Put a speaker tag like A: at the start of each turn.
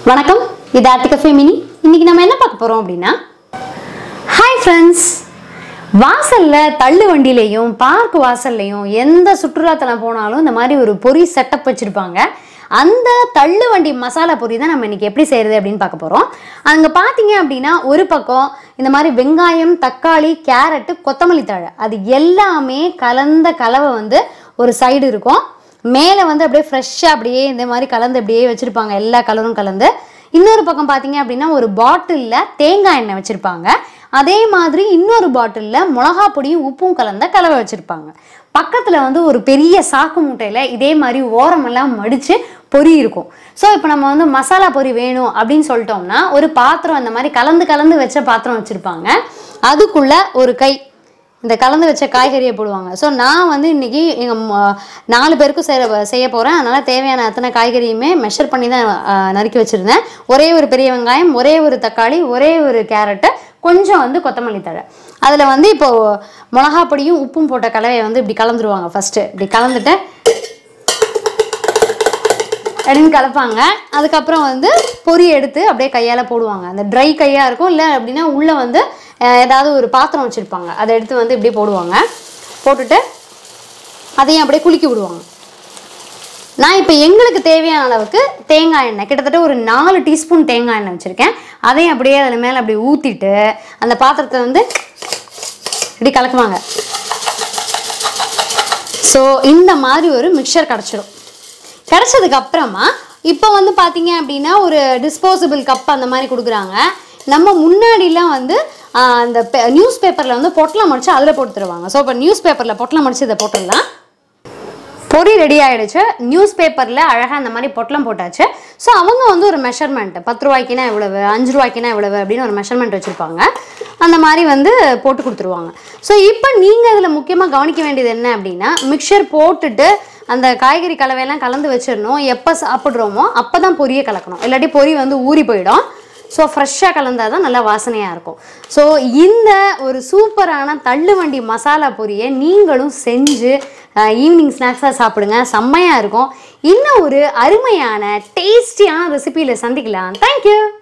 A: வணக்கம் இது ஆர்த்திகா ஃபெமினி இன்னைக்கு நம்ம என்ன பார்க்க போறோம் அப்படின்னா ஹாய் ஃப்ரெண்ட்ஸ் வாசல்ல தள்ளு வண்டியிலையும் பார்க் வாசல்லையும் எந்த சுற்றுலாத்தலம் போனாலும் இந்த மாதிரி ஒரு பொரி செட்டப் வச்சிருப்பாங்க அந்த தள்ளு வண்டி மசாலா பொரி தான் நம்ம இன்னைக்கு எப்படி செய்யறது அப்படின்னு பார்க்க போறோம் அங்க பாத்தீங்க அப்படின்னா ஒரு பக்கம் இந்த மாதிரி வெங்காயம் தக்காளி கேரட்டு கொத்தமல்லி தழை அது எல்லாமே கலந்த கலவை வந்து ஒரு சைடு இருக்கும் மேலே வந்து அப்படியே ஃப்ரெஷ்ஷாக அப்படியே இந்த மாதிரி கலந்து அப்படியே வச்சுருப்பாங்க எல்லா கலரும் கலந்து இன்னொரு பக்கம் பார்த்தீங்க அப்படின்னா ஒரு பாட்டிலில் தேங்காய் எண்ணெய் வச்சுருப்பாங்க அதே மாதிரி இன்னொரு பாட்டிலில் மிளகா பொடியும் உப்பும் கலந்த கலவை வச்சுருப்பாங்க பக்கத்தில் வந்து ஒரு பெரிய சாக்கு மூட்டையில் இதே மாதிரி ஓரமெல்லாம் மடித்து பொரி இருக்கும் ஸோ இப்போ நம்ம வந்து மசாலா பொரி வேணும் அப்படின்னு சொல்லிட்டோம்னா ஒரு பாத்திரம் இந்த மாதிரி கலந்து கலந்து வச்ச பாத்திரம் வச்சுருப்பாங்க அதுக்குள்ள ஒரு கை இந்த கலந்து வச்ச காய்கறியை போடுவாங்க ஸோ நான் வந்து இன்னைக்கு எங்கள் நாலு பேருக்கும் செய்ய செய்ய போகிறேன் அதனால் தேவையான அத்தனை காய்கறியுமே மெஷர் பண்ணி தான் அஹ், நறுக்கி வச்சுருந்தேன் ஒரே ஒரு பெரிய வெங்காயம் ஒரே ஒரு தக்காளி ஒரே ஒரு கேரட்டு கொஞ்சம் வந்து கொத்தமல்லி தழை அதில் வந்து இப்போது மிளகா பொடியும் உப்பும் போட்ட கலவையை வந்து இப்படி கலந்துருவாங்க ஃபஸ்ட்டு இப்படி கலந்துட்டு அப்படின்னு கலப்பாங்க அதுக்கப்புறம் வந்து பொரி எடுத்து அப்படியே கையால் போடுவாங்க அந்த ட்ரை கையாக இருக்கும் இல்லை அப்படின்னா உள்ளே வந்து அஹ், ஏதாவது ஒரு பாத்திரம் வச்சுருப்பாங்க அதை எடுத்து வந்து இப்படியே போடுவாங்க போட்டுட்டு அதையும் அப்படியே குலுக்கி விடுவாங்க நான் இப்போ எங்களுக்கு தேவையான அளவுக்கு தேங்காய் எண்ணெய் கிட்டத்தட்ட ஒரு நாலு டீஸ்பூன் தேங்காய் எண்ணெய் வச்சுருக்கேன் அதையும் அப்படியே அதில் மேலே அப்படி ஊற்றிட்டு அந்த பாத்திரத்தை வந்து இப்படி கலக்குவாங்க ஸோ இந்த மாதிரி ஒரு மிக்சர் கிடச்சிடும் கிடச்சதுக்கு அப்புறமா இப்போ வந்து பார்த்தீங்க அப்படின்னா ஒரு டிஸ்போசபிள் கப் அந்த மாதிரி கொடுக்குறாங்க நம்ம முன்னாடிலாம் வந்து ஆஹ், அந்த நியூஸ் பேப்பரில் வந்து பொட்டலம் மடிச்சு அதில் போட்டு தருவாங்க ஸோ இப்போ நியூஸ் பேப்பரில் பொட்டலம் மடிச்சு இதை போட்டுடலாம் பொரி ரெடி ஆயிடுச்சு நியூஸ் பேப்பரில் அழகாக அந்த மாதிரி பொட்டலம் போட்டாச்சு ஸோ அவங்க வந்து ஒரு மெஷர்மெண்ட் பத்து ரூபாய்க்குனா இவ்வளவு அஞ்சு ரூபாய்க்குனா இவ்வளவு அப்படின்னு ஒரு மெஷர்மெண்ட் வச்சுருப்பாங்க அந்த மாதிரி வந்து போட்டு கொடுத்துருவாங்க ஸோ இப்போ நீங்கள் இதில் முக்கியமாக கவனிக்க வேண்டியது என்ன அப்படின்னா மிக்சர் போட்டுட்டு அந்த காய்கறி கலவையெல்லாம் கலந்து வச்சிடணும் எப்போ சாப்பிட்றோமோ அப்போ தான் பொரியை கலக்கணும் இல்லாட்டி பொரி வந்து ஊறி போயிடும் ஸோ ஃப்ரெஷ்ஷாக கலந்தால் தான் நல்லா வாசனையாக இருக்கும் ஸோ இந்த ஒரு சூப்பரான தள்ளுவண்டி மசாலா பொரியை நீங்களும் செஞ்சு ஈவினிங் ஸ்நாக்ஸாக சாப்பிடுங்க செம்மையாக இருக்கும் இன்னும் ஒரு அருமையான டேஸ்டியான ரெசிபியில் சந்திக்கலாம் தேங்க்யூ